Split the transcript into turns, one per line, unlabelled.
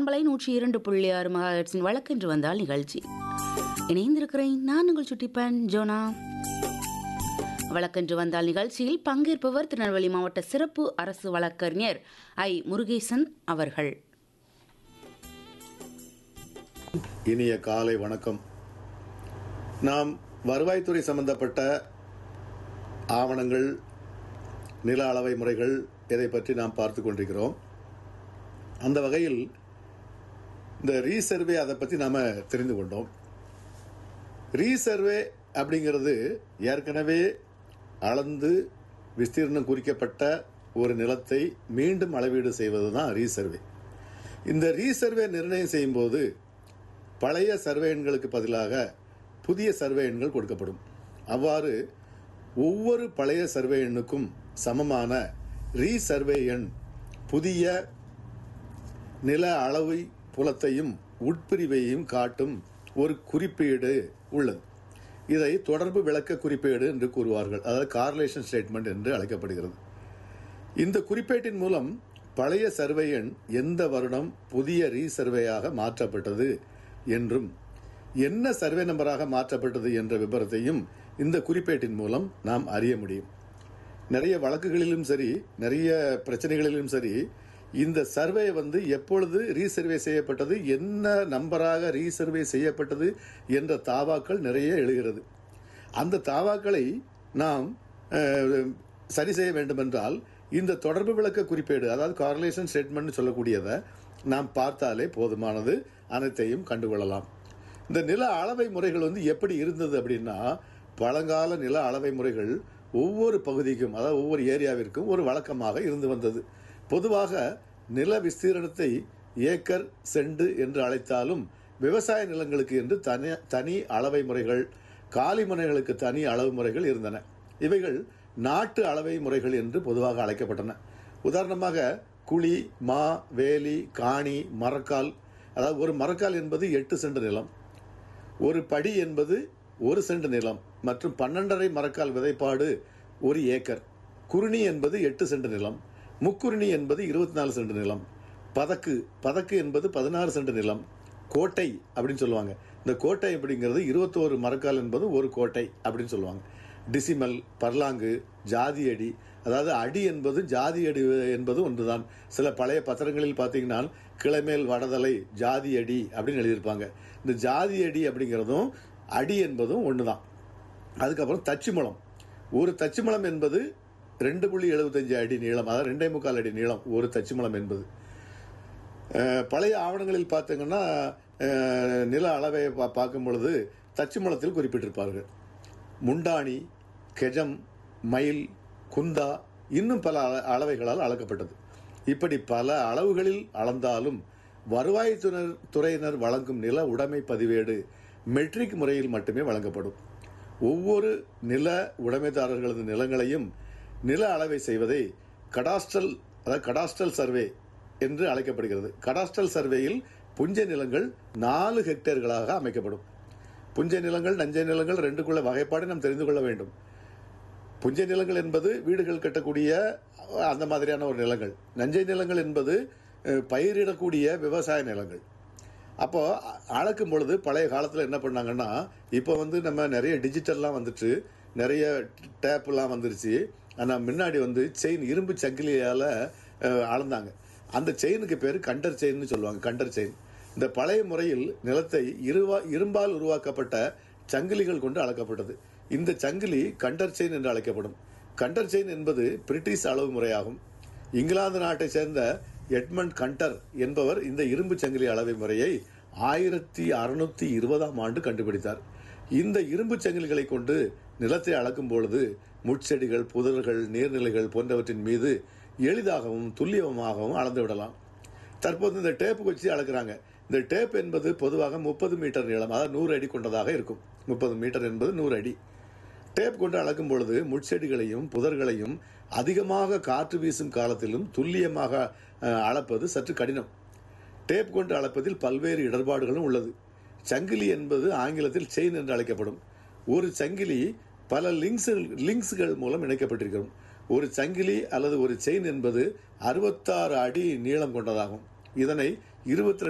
பண்பலை நூற்றி இரண்டு புள்ளி ஆறு மகாஹெட்ஸின் வழக்கென்று வந்தால் நிகழ்ச்சி இணைந்திருக்கிறேன் நான் உங்கள் சுட்டிப்பன் ஜோனா வழக்கென்று வந்தால் நிகழ்ச்சியில் பங்கேற்பவர் திருநெல்வேலி மாவட்ட சிறப்பு அரசு வழக்கறிஞர் ஐ முருகேசன் அவர்கள்
இனிய காலை வணக்கம் நாம் வருவாய்த்துறை சம்பந்தப்பட்ட ஆவணங்கள் நில அளவை முறைகள் இதை பற்றி நாம் பார்த்து கொண்டிருக்கிறோம் அந்த வகையில் இந்த ரீசர்வே அதை பற்றி நாம் தெரிந்து கொண்டோம் ரீசர்வே அப்படிங்கிறது ஏற்கனவே அளந்து விஸ்தீர்ணம் குறிக்கப்பட்ட ஒரு நிலத்தை மீண்டும் அளவீடு செய்வது தான் ரீசர்வே இந்த ரீசர்வே நிர்ணயம் செய்யும்போது பழைய சர்வே எண்களுக்கு பதிலாக புதிய சர்வே எண்கள் கொடுக்கப்படும் அவ்வாறு ஒவ்வொரு பழைய சர்வே எண்ணுக்கும் சமமான ரீசர்வே எண் புதிய நில அளவை புலத்தையும் உட்பிரிவையும் காட்டும் ஒரு குறிப்பீடு உள்ளது இதை தொடர்பு விளக்க குறிப்பீடு என்று கூறுவார்கள் அதாவது கார்லேஷன் ஸ்டேட்மெண்ட் என்று அழைக்கப்படுகிறது இந்த குறிப்பேட்டின் மூலம் பழைய சர்வே எண் எந்த வருடம் புதிய ரீசர்வேயாக மாற்றப்பட்டது என்றும் என்ன சர்வே நம்பராக மாற்றப்பட்டது என்ற விபரத்தையும் இந்த குறிப்பேட்டின் மூலம் நாம் அறிய முடியும் நிறைய வழக்குகளிலும் சரி நிறைய பிரச்சனைகளிலும் சரி இந்த சர்வே வந்து எப்பொழுது ரீசர்வே செய்யப்பட்டது என்ன நம்பராக ரீசர்வே செய்யப்பட்டது என்ற தாவாக்கள் நிறைய எழுகிறது அந்த தாவாக்களை நாம் அஹ், சரி செய்ய வேண்டுமென்றால் இந்த தொடர்பு விளக்க குறிப்பேடு அதாவது கார்லேஷன் ஸ்டேட்மெண்ட் சொல்லக்கூடியதை நாம் பார்த்தாலே போதுமானது அனைத்தையும் கண்டுகொள்ளலாம் இந்த நில அளவை முறைகள் வந்து எப்படி இருந்தது அப்படின்னா பழங்கால நில அளவை முறைகள் ஒவ்வொரு பகுதிக்கும் அதாவது ஒவ்வொரு ஏரியாவிற்கும் ஒரு வழக்கமாக இருந்து வந்தது பொதுவாக நில விஸ்தீரணத்தை ஏக்கர் செண்டு என்று அழைத்தாலும் விவசாய நிலங்களுக்கு என்று தனி தனி அளவை முறைகள் காலி முனைகளுக்கு தனி அளவு முறைகள் இருந்தன இவைகள் நாட்டு அளவை முறைகள் என்று பொதுவாக அழைக்கப்பட்டன உதாரணமாக குழி மா வேலி காணி மரக்கால் அதாவது ஒரு மரக்கால் என்பது எட்டு சென்ட் நிலம் ஒரு படி என்பது ஒரு சென்ட் நிலம் மற்றும் பன்னெண்டரை மரக்கால் விதைப்பாடு ஒரு ஏக்கர் குருணி என்பது எட்டு சென்ட் நிலம் முக்குருணி என்பது இருபத்தி நாலு சென்ட் நிலம் பதக்கு பதக்கு என்பது பதினாறு சென்ட் நிலம் கோட்டை அப்படின்னு சொல்லுவாங்க இந்த கோட்டை அப்படிங்கிறது இருபத்தோரு மரக்கால் என்பது ஒரு கோட்டை அப்படின்னு சொல்லுவாங்க டிசிமல் பர்லாங்கு ஜாதி அடி அதாவது அடி என்பது ஜாதி அடி என்பது ஒன்றுதான் சில பழைய பத்திரங்களில் பார்த்தீங்கன்னா கிளைமேல் வடதலை ஜாதி அடி அப்படின்னு எழுதியிருப்பாங்க இந்த ஜாதி அடி அப்படிங்கிறதும் அடி என்பதும் ஒன்று தான் அதுக்கப்புறம் தச்சுமலம் ஒரு தச்சுமலம் என்பது ரெண்டு புள்ளி எழுபத்தஞ்சு அடி நீளம் அதாவது ரெண்டே முக்கால் அடி நீளம் ஒரு தச்சுமலம் என்பது அஹ், பழைய ஆவணங்களில் பார்த்தீங்கன்னா அஹ், நில அளவை பா- பார்க்கும் பொழுது தச்சுமலத்தில் குறிப்பிட்டிருப்பார்கள் முண்டாணி கெஜம் மைல் குந்தா இன்னும் பல அள- அளவைகளால் அளக்கப்பட்டது இப்படி பல அளவுகளில் அளந்தாலும் வருவாய்த்துறை துறையினர் வழங்கும் நில உடைமை பதிவேடு மெட்ரிக் முறையில் மட்டுமே வழங்கப்படும் ஒவ்வொரு நில உடைமைதாரர்களது நிலங்களையும் நில அளவை செய்வதை கடாஸ்ட்ரல் அதாவது கடாஸ்ட்ரல் சர்வே என்று அழைக்கப்படுகிறது கடாஸ்ட்ரல் சர்வேயில் புஞ்ச நிலங்கள் நாலு ஹெக்டேர்களாக அமைக்கப்படும் புஞ்சை நிலங்கள் நஞ்சை நிலங்கள் ரெண்டுக்குள்ள வகைப்பாடு நாம் தெரிந்து கொள்ள வேண்டும் புஞ்சை நிலங்கள் என்பது வீடுகள் கட்டக்கூடிய அந்த மாதிரியான ஒரு நிலங்கள் நஞ்சை நிலங்கள் என்பது அஹ், பயிரிடக்கூடிய விவசாய நிலங்கள் அப்போ அ- அளக்கும் பொழுது பழைய காலத்தில் என்ன பண்ணாங்கன்னா இப்போ வந்து நம்ம நிறைய டிஜிட்டல்லாம் வந்துட்டு நிறைய டேப்லாம் வந்துருச்சு ஆனால் முன்னாடி வந்து செயின் இரும்பு சங்கிலியால் அளந்தாங்க அந்த செயினுக்கு பேர் கண்டர் செயின்னு சொல்லுவாங்க கண்டர் செயின் இந்த பழைய முறையில் நிலத்தை இருவா இரும்பால் உருவாக்கப்பட்ட சங்கிலிகள் கொண்டு அளக்கப்பட்டது இந்த சங்கிலி கண்டர் செயின் என்று அழைக்கப்படும் கண்டர் செயின் என்பது பிரிட்டிஷ் அளவு முறையாகும் இங்கிலாந்து நாட்டை சேர்ந்த எட்மண்ட் கண்டர் என்பவர் இந்த இரும்பு சங்கிலி அளவை முறையை ஆயிரத்தி அறுநூத்தி இருபதாம் ஆண்டு கண்டுபிடித்தார் இந்த இரும்பு சங்கிலிகளை கொண்டு நிலத்தை அளக்கும் பொழுது முட்செடிகள் புதர்கள் நீர்நிலைகள் போன்றவற்றின் மீது எளிதாகவும் துல்லியமாகவும் அளந்து விடலாம் தற்போது இந்த டேப் வச்சு அளக்குறாங்க இந்த டேப் என்பது பொதுவாக முப்பது மீட்டர் நீளம் அதாவது நூறு அடி கொண்டதாக இருக்கும் முப்பது மீட்டர் என்பது நூறு அடி டேப் கொண்டு அளக்கும் பொழுது முட்செடிகளையும் புதர்களையும் அதிகமாக காற்று வீசும் காலத்திலும் துல்லியமாக அஹ், அளப்பது சற்று கடினம் டேப் கொண்டு அளப்பதில் பல்வேறு இடர்பாடுகளும் உள்ளது சங்கிலி என்பது ஆங்கிலத்தில் செயின் என்று அழைக்கப்படும் ஒரு சங்கிலி பல லிங்க்ஸ் லிங்க்ஸ்கள் மூலம் இணைக்கப்பட்டிருக்கும் ஒரு சங்கிலி அல்லது ஒரு செயின் என்பது அறுபத்தாறு அடி நீளம் கொண்டதாகும் இதனை இருபத்தி